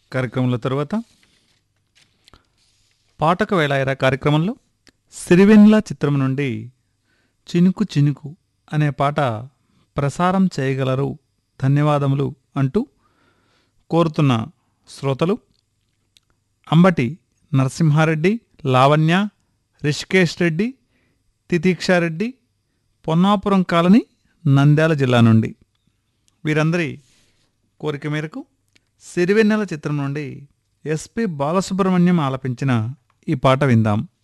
కార్యక్రమంలో తర్వాత పాటక వేళాయరా కార్యక్రమంలో సిరివెన్ల చిత్రం నుండి చినుకు చినుకు అనే పాట ప్రసారం చేయగలరు ధన్యవాదములు అంటూ కోరుతున్న శ్రోతలు అంబటి నరసింహారెడ్డి లావణ్య రిషికేష్ రెడ్డి తితీక్షారెడ్డి పొన్నాపురం కాలనీ నంద్యాల జిల్లా నుండి వీరందరి కోరిక మేరకు సిరివెన్నెల చిత్రం నుండి ఎస్పి బాలసుబ్రహ్మణ్యం ఆలపించిన ఈ పాట విందాం